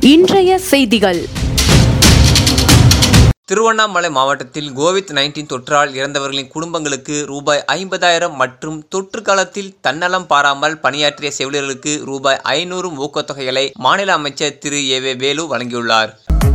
இன்றைய செய்திகள் திருவண்ணாமலை மாவட்டத்தில் கோவிட் நைன்டீன் தொற்றால் இறந்தவர்களின் குடும்பங்களுக்கு ரூபாய் ஐம்பதாயிரம் மற்றும் தொற்று காலத்தில் தன்னலம் பாராமல் பணியாற்றிய செவிலியர்களுக்கு ரூபாய் ஐநூறு ஊக்கத்தொகைகளை மாநில அமைச்சர் திரு ஏ வே வேலு வழங்கியுள்ளார்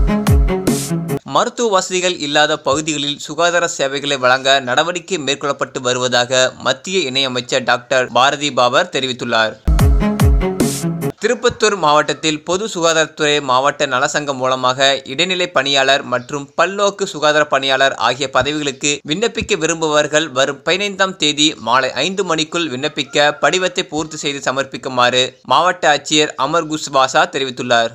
மருத்துவ வசதிகள் இல்லாத பகுதிகளில் சுகாதார சேவைகளை வழங்க நடவடிக்கை மேற்கொள்ளப்பட்டு வருவதாக மத்திய இணையமைச்சர் டாக்டர் பாரதி பாபர் தெரிவித்துள்ளார் திருப்பத்தூர் மாவட்டத்தில் பொது சுகாதாரத்துறை மாவட்ட நலசங்கம் மூலமாக இடைநிலை பணியாளர் மற்றும் பல்நோக்கு சுகாதார பணியாளர் ஆகிய பதவிகளுக்கு விண்ணப்பிக்க விரும்புபவர்கள் வரும் பதினைந்தாம் தேதி மாலை ஐந்து மணிக்குள் விண்ணப்பிக்க படிவத்தை பூர்த்தி செய்து சமர்ப்பிக்குமாறு மாவட்ட ஆட்சியர் அமர் குஸ்வாசா தெரிவித்துள்ளார்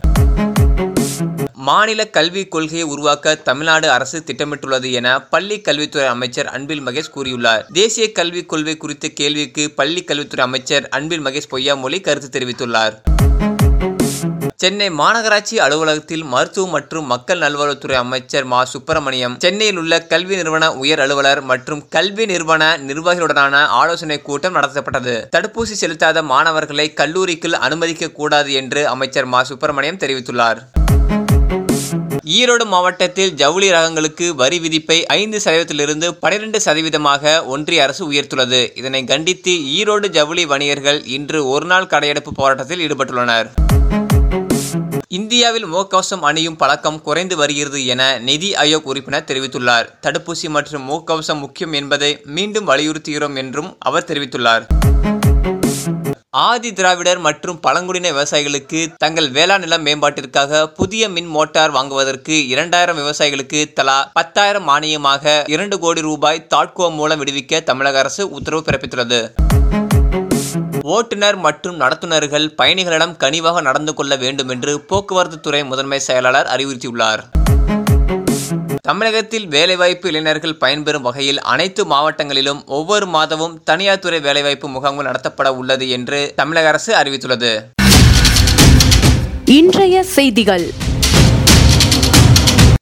மாநில கல்விக் கொள்கையை உருவாக்க தமிழ்நாடு அரசு திட்டமிட்டுள்ளது என பள்ளி கல்வித்துறை அமைச்சர் அன்பில் மகேஷ் கூறியுள்ளார் தேசிய கல்விக் கொள்கை குறித்த கேள்விக்கு பள்ளி கல்வித்துறை அமைச்சர் அன்பில் மகேஷ் பொய்யாமொழி கருத்து தெரிவித்துள்ளார் சென்னை மாநகராட்சி அலுவலகத்தில் மருத்துவ மற்றும் மக்கள் நல்வாழ்வுத்துறை அமைச்சர் மா சுப்பிரமணியம் சென்னையில் உள்ள கல்வி நிறுவன உயர் அலுவலர் மற்றும் கல்வி நிறுவன நிர்வாகிகளுடனான ஆலோசனை கூட்டம் நடத்தப்பட்டது தடுப்பூசி செலுத்தாத மாணவர்களை கல்லூரிக்குள் அனுமதிக்க கூடாது என்று அமைச்சர் மா சுப்பிரமணியம் தெரிவித்துள்ளார் ஈரோடு மாவட்டத்தில் ஜவுளி ரகங்களுக்கு வரி விதிப்பை ஐந்து சதவீதத்திலிருந்து பனிரெண்டு சதவீதமாக ஒன்றிய அரசு உயர்த்துள்ளது இதனை கண்டித்து ஈரோடு ஜவுளி வணிகர்கள் இன்று ஒருநாள் கடையெடுப்பு போராட்டத்தில் ஈடுபட்டுள்ளனர் இந்தியாவில் முகக்கவசம் அணியும் பழக்கம் குறைந்து வருகிறது என நிதி ஆயோக் உறுப்பினர் தெரிவித்துள்ளார் தடுப்பூசி மற்றும் முகக்கவசம் முக்கியம் என்பதை மீண்டும் வலியுறுத்துகிறோம் என்றும் அவர் தெரிவித்துள்ளார் ஆதி திராவிடர் மற்றும் பழங்குடியின விவசாயிகளுக்கு தங்கள் வேளாண் நில மேம்பாட்டிற்காக புதிய மின் மோட்டார் வாங்குவதற்கு இரண்டாயிரம் விவசாயிகளுக்கு தலா பத்தாயிரம் மானியமாக இரண்டு கோடி ரூபாய் தாட்கோ மூலம் விடுவிக்க தமிழக அரசு உத்தரவு பிறப்பித்துள்ளது ஓட்டுநர் மற்றும் நடத்துனர்கள் பயணிகளிடம் கனிவாக நடந்து கொள்ள வேண்டும் என்று போக்குவரத்து துறை முதன்மை செயலாளர் அறிவுறுத்தியுள்ளார் தமிழகத்தில் வேலைவாய்ப்பு இளைஞர்கள் பயன்பெறும் வகையில் அனைத்து மாவட்டங்களிலும் ஒவ்வொரு மாதமும் தனியார் துறை வேலைவாய்ப்பு முகாம்கள் நடத்தப்பட உள்ளது என்று தமிழக அரசு அறிவித்துள்ளது இன்றைய செய்திகள்